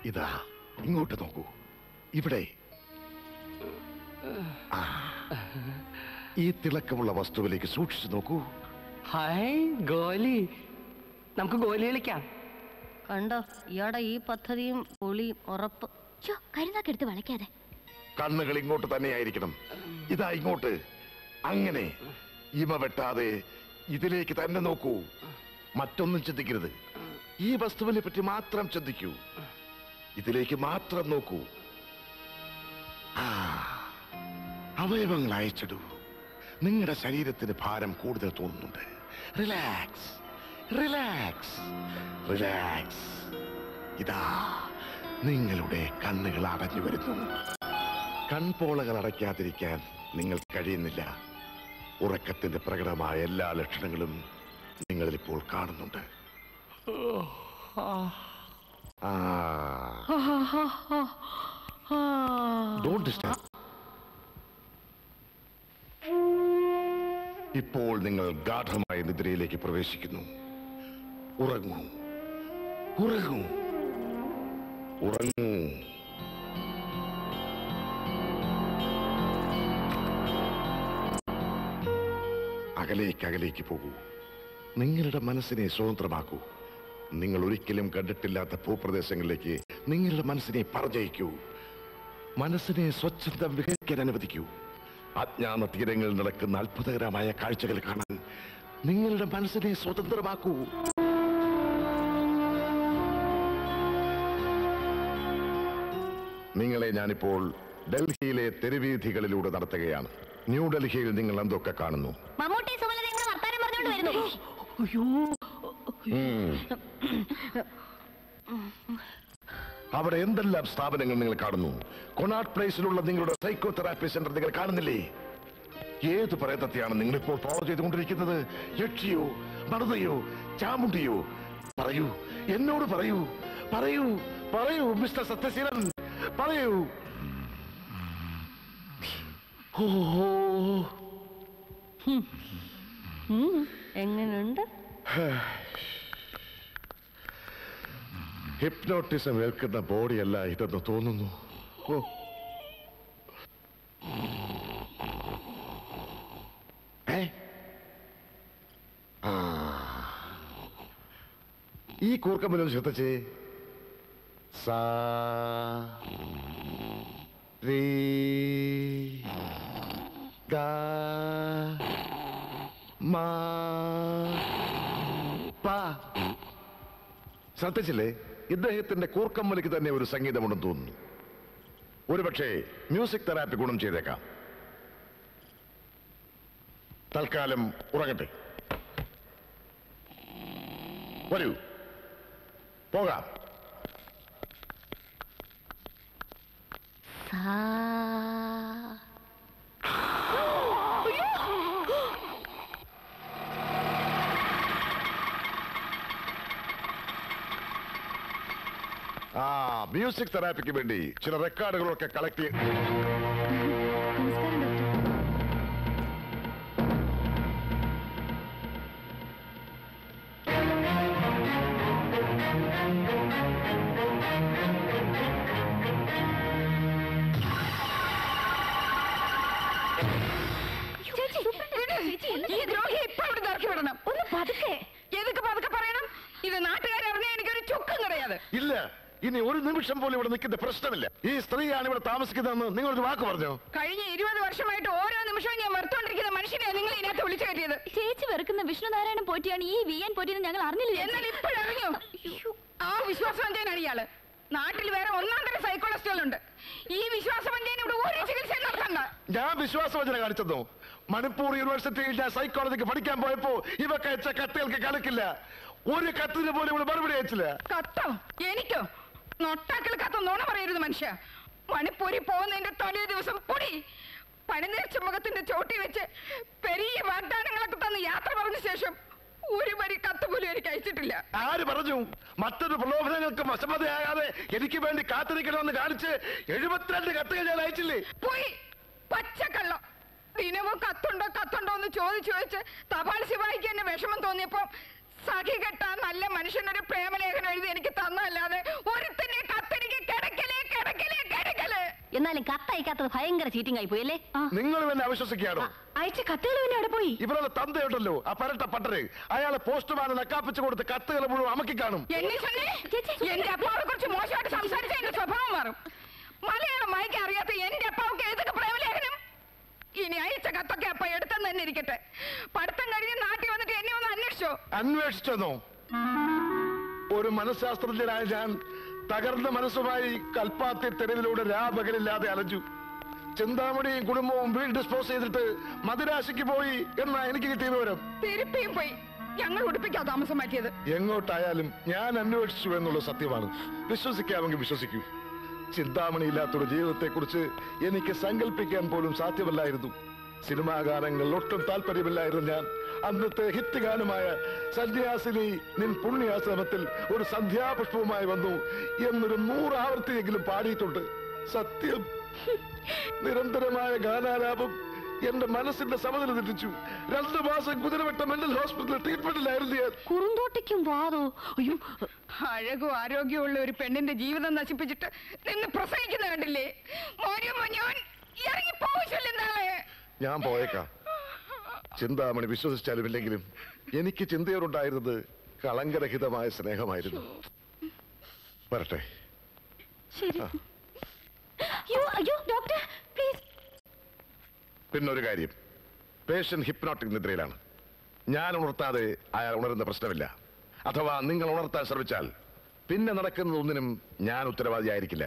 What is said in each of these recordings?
ഇതാ ഇങ്ങോട്ട് നോക്കൂ ഇവിടെ ആ. ഈ തിളക്കമുള്ള വസ്തുവിലേക്ക് സൂക്ഷിച്ചു നോക്കൂ ഹായ് ഗോലി നമുക്ക് ഗോലി കളിക്കാം കണ്ടോ ഇയാടെ ഈ പദ്ധതിയും പൊളിയും ഉറപ്പ് ഷോ കരുനാക്കെടുത്ത് വളയ്ക്കാതെ കണ്ണുകൾ ഇങ്ങോട്ട് തന്നെയായിരിക്കണം ഇതാ ഇങ്ങോട്ട് അങ്ങനെ ഇമ വെട്ടാതെ ഇതിലേക്ക് തന്നെ നോക്കൂ മറ്റൊന്നും ചിന്തിക്കരുത് ഈ വസ്തുവിനെ പറ്റി മാത്രം ചിന്തിക്കൂ ഇതിലേക്ക് മാത്രം നോക്കൂ ആ, അവയവങ്ങൾ അയച്ചിടൂ നിങ്ങളുടെ ശരീരത്തിന് ഭാരം കൂടുതൽ തോന്നുന്നുണ്ട് റിലാക്സ് റിലാക്സ് റിലാക്സ് ഇതാ നിങ്ങളുടെ കണ്ണുകൾ അടഞ്ഞു വരുന്നു കൺപോളകൾ അടയ്ക്കാതിരിക്കാൻ നിങ്ങൾ കഴിയുന്നില്ല ഉറക്കത്തിന്റെ പ്രകടമായ എല്ലാ ലക്ഷണങ്ങളും നിങ്ങളിൽ ഇപ്പോൾ കാണുന്നുണ്ട് ആ Don't disturb. ഇപ്പോൾ നിങ്ങൾ ഗാഠമായ നിദ്രയിലേക്ക് പ്രവേശിക്കുന്നു ഉറങ്ങൂ ഉറങ്ങൂ ഉറങ്ങൂ അകലേക്ക് അകലേക്ക് പോകൂ നിങ്ങളുടെ മനസ്സിനെ സ്വതന്ത്രമാക്കൂ നിങ്ങൾ ഒരിക്കലും കണ്ടിട്ടില്ലാത്ത ഭൂപ്രദേശങ്ങളിലേക്ക് നിങ്ങളുടെ മനസ്സിനെ പറഞ്ഞയക്കൂ മനസ്സിനെ സ്വച്ഛന്തം വിഹരിക്കാൻ അനുവദിക്കൂ അജ്ഞാന തീരങ്ങളിൽ നടക്കുന്ന അത്ഭുതകരമായ കാഴ്ചകൾ കാണാൻ നിങ്ങളുടെ മനസ്സിനെ സ്വതന്ത്രമാക്കൂ നിങ്ങളെ ഞാനിപ്പോൾ ഡൽഹിയിലെ തെരുവീഥികളിലൂടെ നടത്തുകയാണ് ന്യൂഡൽഹിയിൽ നിങ്ങൾ എന്തൊക്കെ കാണുന്നു മമ്മൂട്ടി സുമലതയും കൂടെ വർത്താനം പറഞ്ഞോണ്ട് വരുന്നു ഉം. അവിടെ എന്തെല്ലാം സ്ഥാപനങ്ങൾ നിങ്ങൾ കാണുന്നു കൊണാട്ട് പ്ലേസിലുള്ള നിങ്ങളുടെ സൈക്കോ തെറാപ്പി സെന്റർ നിങ്ങൾ കാണുന്നില്ലേ ഏത് പ്രയത്നത്തെയാണ് നിങ്ങൾ ഇപ്പോൾ ഫോളോ ചെയ്തുകൊണ്ടിരിക്കുന്നത് യക്ഷിയോ മറുതയോ ചാമുണ്ടിയോ പറയൂ എന്നോട് പറയൂ പറയൂ പറയൂ മിസ്റ്റർ സത്യശീലൻ പറയൂ ഓ എങ്ങനെയുണ്ട് ഹിപ്നോട്ടിസം ഏൽക്കുന്ന ബോഡിയല്ല ഇതെന്ന് തോന്നുന്നു ഓ ഏ? ആ. ഈ കൂർക്കമ്പലം ശ്രദ്ധിച്ചേ സാ രീ ഗാ മാ പാ ശ്രദ്ധിച്ചില്ലേ ഇദ്ദേഹത്തിന്റെ കൂർക്കമ്മലിക്ക് തന്നെ ഒരു സംഗീതമുണ്ടെന്ന് തോന്നുന്നു ഒരുപക്ഷെ മ്യൂസിക് തെറാപ്പി ഗുണം ചെയ്തേക്കാം തൽക്കാലം ഉറങ്ങട്ടെ വരൂ പോകാം ആ മ്യൂസിക് തെറാപ്പിക്ക് വേണ്ടി ചില റെക്കോർഡുകളൊക്കെ കളക്ട് ചെയ്ത് നമസ്കാരം ഡോക്ടർ ഈ ദ്രോഹി ഇപ്പൊ ഇവിടെ ഇറക്കി വിടണം ഒന്ന് പതുക്കെ എതൊക്കെ പതുക്കെ പറയണം ഇത് നാട്ടുകാരെ അറിഞ്ഞാൽ എനിക്കൊരു ചുക്കും കിടയാത് ഇല്ല ഇനി ഒരു നിമിഷം പോലും ഇവിടെ നിൽക്കുന്ന പ്രശ്നമില്ല ഈ സ്ത്രീയാണ് ഇവിടെ താമസിക്കുന്നതെന്ന് നിങ്ങളൊരു വാക്ക് പറഞ്ഞോ കഴിഞ്ഞ ഇരുപത് വർഷമായിട്ട് ഓരോ നിമിഷവും ഞാൻ വെറുത്തോണ്ടിരിക്കുന്ന മനുഷ്യനെ നിങ്ങൾ ഇതിനകത്ത് വിളിച്ചു കയറ്റിയത് ചേച്ചി വെറുക്കുന്ന വിഷ്ണുനാരായണൻ പോറ്റിയാണ് ഈ വി എൻ പോറ്റിയെന്ന് ഞങ്ങൾ അറിഞ്ഞില്ല എന്നാൽ ഇപ്പോഴറിഞ്ഞു ആ വിശ്വാസവഞ്ചനാണ് ഇയാള് നാട്ടിൽ വേറെ ഒന്നാം തരം സൈക്കോളജിസ്റ്റുകളുണ്ട് ഈ വിശ്വാസവഞ്ചന ഇവിടെ ഒരു ചികിത്സ നടത്തണ്ട ഞാൻ വിശ്വാസവചന കാണിച്ചെന്നു മണിപ്പൂർ യൂണിവേഴ്സിറ്റിയിൽ ഞാൻ സൈക്കോളജിക്ക് പഠിക്കാൻ പോയപ്പോ ഇവക്ക് അയച്ച കത്തുകൾക്ക് കണക്കില്ല ഒരു കത്തിന് പോലും ഇവിടെ മറുപടി അയച്ചില്ല കത്തോ എനിക്കോ നൊട്ടാക്കൽ കത്തോ നോണ പറയരുത് മനുഷ്യ മണിപ്പൂരിൽ പോകുന്നതിന്റെ തലേ ദിവസം പൊടി പണിനീർച്ച മുഖത്തിന്റെ ചോട്ടി വെച്ച് പെരിയ വാഗ്ദാനങ്ങളൊക്കെ തന്ന് യാത്ര പറഞ്ഞ ശേഷം ഒരു വരി കത്ത് പോലും എനിക്ക് അയച്ചിട്ടില്ല ആര് പറഞ്ഞു മറ്റൊരു പ്രലോഭനങ്ങൾക്ക് വശമതയാകാതെ എനിക്ക് വേണ്ടി കാത്തിരിക്കണമെന്ന് കാണിച്ച് എഴുപത്തിരണ്ട് കത്തുകൾ ഞാൻ അയച്ചില്ലേ പോയി പച്ചക്കള്ളം ദിനവും കത്തുണ്ടോ കത്തുണ്ടോ എന്ന് ചോദിച്ചു ചോദിച്ച് തപാൽ ശിവായിക്ക് എന്നെ വിഷമം തോന്നിയപ്പോ സഖി കെട്ടാൻ നല്ല മനുഷ്യനൊരു പ്രേമലേഖനം എഴുതി എനിക്ക് തന്നല്ലാതെ ഒരുത്തന്നെ കത്തെനിക്ക് എന്നാലും കത്തയക്കാത്തത് ഭയങ്കര ചീറ്റിംഗ് ആയി പോയല്ലേ നിങ്ങൾ എന്നെ അവിശ്വസിക്കുകയാണോ അയച്ച കത്തുകൾ പിന്നെ അവിടെ പോയി ഇവരുടെ തന്തയുണ്ടല്ലോ ആ പരട്ട പട്ടര് അയാളെ പോസ്റ്റ്മാനെ നക്കാപ്പിച്ചു കൊടുത്ത് കത്തുകൾ മുഴുവൻ അമക്കി കാണും എന്നെ ചൊല്ലി എന്റെ അപ്പാവെ കുറിച്ച് മോശമായിട്ട് സംസാരിച്ച എന്റെ സ്വഭാവം മാറും മലയാളം വായിക്കാൻ അറിയാത്ത എന്റെ അപ്പാവക്ക് ഏതൊക്കെ പ്രേമലേഖനം ഇനി അയച്ച കത്തൊക്കെ അപ്പ എടുത്തെന്ന് തന്നെ ഇരിക്കട്ടെ പഠിത്തം കഴിഞ്ഞ് നാട്ടിൽ വന്നിട്ട് എന്നെ ഒന്ന് അന്വേഷിച്ചോ അന്വേഷിച്ചെന്നോ ഒരു മനഃശാസ്ത്രജ്ഞനായ ഞാൻ തകർന്ന മനസ്സുമായി കൽപ്പാത്തി തെരുവിലൂടെ രാപകലില്ലാതെ അലഞ്ഞു ചിന്താമണിയും കുടുംബവും വീട് ഡിസ്പോസ് ചെയ്തിട്ട് മദിരാശിക്ക് പോയി എന്നാ എനിക്ക് കിട്ടിയ വിവരം തിരുപ്പിയും പോയി ഞങ്ങൾ ഉടുപ്പിക്കാ താമസം മാറ്റിയത് എങ്ങോട്ടായാലും ഞാൻ അന്വേഷിച്ചു എന്നുള്ളത് സത്യമാണ് വിശ്വസിക്കാമെങ്കിൽ വിശ്വസിക്കൂ ചിന്താമണി ഇല്ലാത്തൊരു ജീവിതത്തെക്കുറിച്ച് എനിക്ക് സങ്കല്പിക്കാൻ പോലും സാധ്യമല്ലായിരുന്നു സിനിമാ ഗാനങ്ങൾ ഒട്ടും താല്പര്യമില്ലായിരുന്നു ഞാൻ അന്നത്തെ ഹിറ്റ് ഗാനമായ സന്യാസിനി നിൻ പുണ്യാശ്രമത്തിൽ ഒരു സന്ധ്യാപുഷ്പവുമായി വന്നു എന്നൊരു നൂറ് ആവർത്തിയെങ്കിലും പാടിയിട്ടുണ്ട് സത്യം നിരന്തരമായ ഗാനാലാപം എന്റെ മനസ്സിന്റെ സമനില തെറ്റിച്ചു രണ്ടു മാസം കുതിരവട്ട മെന്റൽ ഹോസ്പിറ്റലിൽ ട്രീറ്റ്മെന്റിലായിരുന്നു ഞാൻ കുറുന്തോട്ടിക്കും വാതോ അയ്യോ അഴകും ആരോഗ്യമുള്ള ഒരു പെണ്ണിന്റെ ജീവിതം നശിപ്പിച്ചിട്ട് നിന്ന് പ്രസവിക്കുന്ന കണ്ടില്ലേ മോനും മോൻ ഇറങ്ങി പോവില്ലേ ഞാൻ പോയേക്കാം ചിന്താമണി വിശ്വസിച്ചാലും ഇല്ലെങ്കിലും എനിക്ക് ചിന്തയോടുണ്ടായിരുന്നത് കളങ്കരഹിതമായ സ്നേഹമായിരുന്നു വരട്ടെ ശരി അയ്യോ അയ്യോ ഡോക്ടർ പ്ലീസ് പിന്നൊരു കാര്യം പേഷ്യന്റ് ഹിപ്നോട്ടിക് നിദ്രയിലാണ് ഞാൻ ഉണർത്താതെ അയാൾ ഉണരുന്ന പ്രശ്നമില്ല അഥവാ നിങ്ങൾ ഉണർത്താൻ ശ്രമിച്ചാൽ പിന്നെ നടക്കുന്ന ഒന്നിനും ഞാൻ ഉത്തരവാദിയായിരിക്കില്ല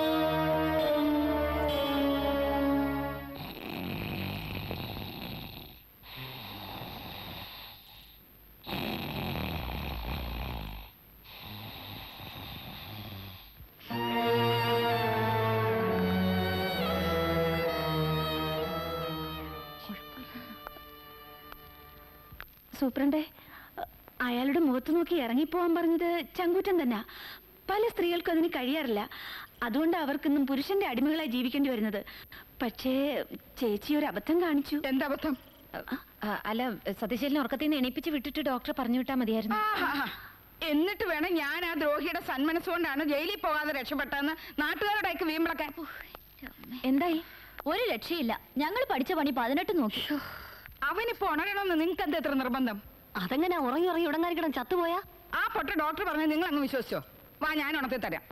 സൂപ്രണ്ടേ അ- അയാളുടെ മുഖത്ത് നോക്കി ഇറങ്ങിപ്പോവാൻ പറഞ്ഞത് ചങ്കൂറ്റം തന്നെ പല സ്ത്രീകൾക്കും അതിന് കഴിയാറില്ല അതുകൊണ്ട് അവർക്കിന്നും പുരുഷന്റെ അടിമകളായി ജീവിക്കേണ്ടി വരുന്നത് പക്ഷേ ചേച്ചി ഒരു അബദ്ധം കാണിച്ചു എന്താ അബദ്ധം അല്ല സതീശലിനെ ഉറക്കത്തിൽ നിന്ന് എണീപ്പിച്ച് വിട്ടിട്ട് ഡോക്ടറെ പറഞ്ഞു വിട്ടാൽ മതിയായിരുന്നു ആഹാ. എന്നിട്ട് വേണം ഞാൻ ആ ദ്രോഹിയുടെ സന്മനസ്സുകൊണ്ടാണ് ജയിലിൽ പോകാതെ രക്ഷപ്പെട്ടതെന്ന് നാട്ടുകാരുടെ വീമ്പിളക്കാൻ എന്തായി ഒരു രക്ഷയില്ല ഞങ്ങൾ പഠിച്ച പണി പതിനെട്ട് നോക്കി അവനിപ്പോ ഉണരണമെന്ന് നിങ്ങൾക്ക് എന്താ ഇത്ര നിർബന്ധം അതെങ്ങനെ ഉറങ്ങി ഉറങ്ങി ഉടങ്ങാരിക്കണം ചത്തുപോയാ ആ പൊട്ട ഡോക്ടർ പറഞ്ഞത് നിങ്ങൾ അങ്ങ് വിശ്വസിച്ചോ വാ ഞാൻ ഉണർത്തി തരാം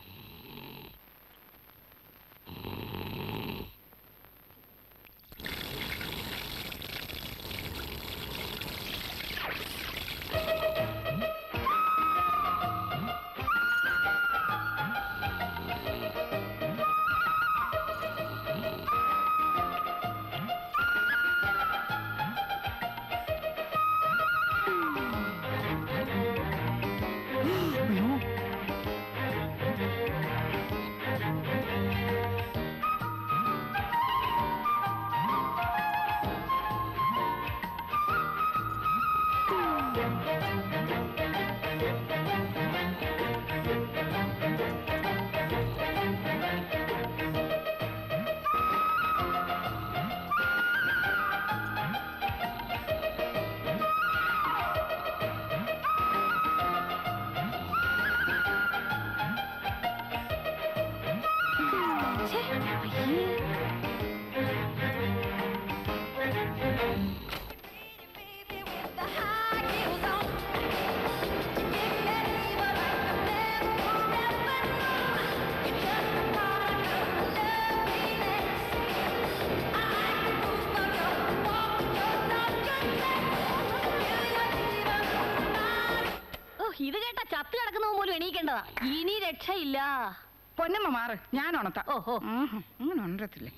ഓ ഇത് കേട്ട ചത്ത് കിടക്കുന്നവൻ പോലും എണീക്കേണ്ടതാ ഇനി രക്ഷയില്ല പൊന്നമ്മ മാറ് ഞാൻ ഉണർത്താം ഓഹോ. ഉം, അങ്ങനെ ഉണരത്തില്ലേ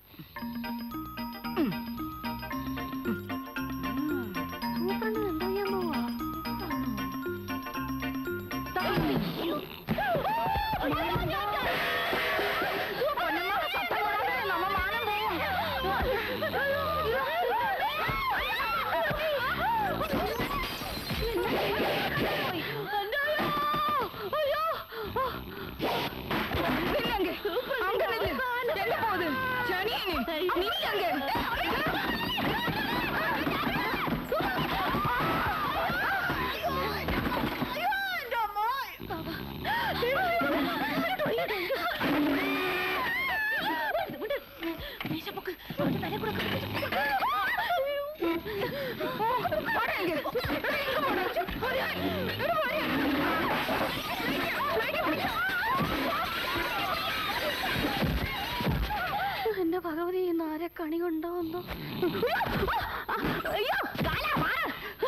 സൂപ്രണ്ടിന് എന്തോ ചെയ്യാൻ പോവാ പൊന്നമ്മയുടെ സത്തം കൂടാതെ നമ്മ മാനം പോവും. நில்லுங்க. அங்க நில்லு. எங்க போகுது? சனியனே. நில்லுங்க. എന്റെ ഭഗവതി ഇന്ന് ആരെ കണി കൊണ്ടോന്നോ അയ്യോ കാലാ, മാറ്.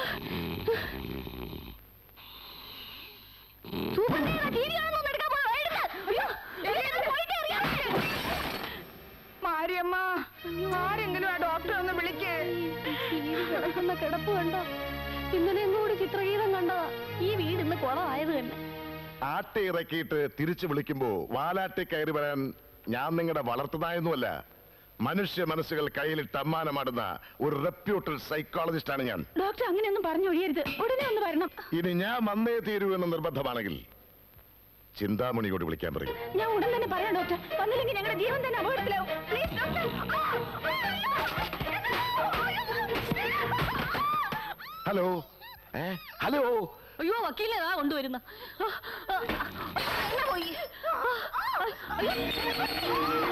സൂപ്പർ നീ ആ TV കാണുന്നൊന്ന് എടുക്കാൻ പോയോ? എടുക്ക്. അയ്യോ, എവിടെയാണ് പോയിട്ട് അറിയാതെ. മാരിയമ്മ ആരെങ്കിലും ആ ഡോക്ടറെ ഒന്ന് വിളിക്കേ കിടക്കുന്ന കിടപ്പ് കണ്ടോ ഇന്നലെ കൂടി ചിത്രഗീതം കണ്ടതാ ഈ വീട് ഇന്ന് കുളമായത് തന്നെ ആട്ടി ഇറക്കിയിട്ട് തിരിച്ചു വിളിക്കുമ്പോ വാലാട്ടി കയറി വരാൻ ഞാൻ നിങ്ങളുടെ വളർത്തുന്നായൊന്നുമല്ല മനുഷ്യ മനസ്സുകൾ കയ്യിലിട്ട് അമ്മാനമാടുന്ന ഒരു റെപ്യൂട്ടഡ് സൈക്കോളജിസ്റ്റാണ് ഞാൻ ഡോക്ടർ അങ്ങനെയൊന്നും പറഞ്ഞൊഴിയരുത് ഉടനെ ഒന്ന് വരണം ഇനി ഞാൻ വന്നേ തീരൂ എന്ന് നിർബന്ധമാണെങ്കിൽ ചിന്താമണിയോട് വിളിക്കാൻ പറയും ഞാൻ ഉടൻ തന്നെ പറയാം ഡോക്ടർ വന്നില്ലെങ്കിൽ ഞങ്ങളുടെ ജീവൻ തന്നെ അപകടത്തിലാവും പ്ലീസ് ഡോക്ടർ ഹലോ ഏ ഹലോ അയ്യോ വക്കീലേതാ കൊണ്ടുവരുന്ന ആ, ആ, ആ, എന്നെ പോയി ആ, ആ, അയ്യോ.